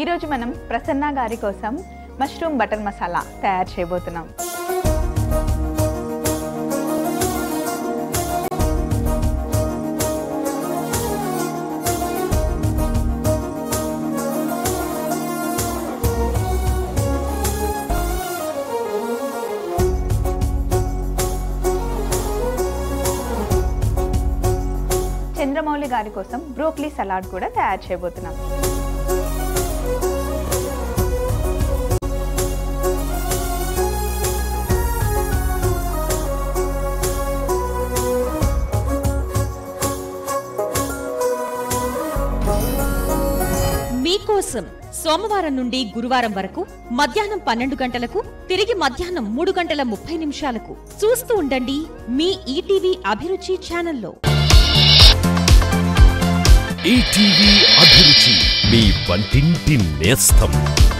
ఈరోజు మనం ప్రసన్న గారి కోసం మష్రూమ్ బటర్ మసాలా తయారు చేయబోతున్నాం చంద్రమౌళి గారి కోసం బ్రోక్లీ సలాడ్ కూడా తయారు చేయబోతున్నాం మీకోసం సోమవారం నుండి గురువారం వరకు మధ్యాహ్నం పన్నెండు గంటలకు తిరిగి మధ్యాహ్నం మూడు గంటల ముప్పై నిమిషాలకు చూస్తూ ఉండండి మీ ఈటీవీ అభిరుచి ఛానల్లో ఈటీవీ అభిరుచి మీ వంటింటి నేస్తం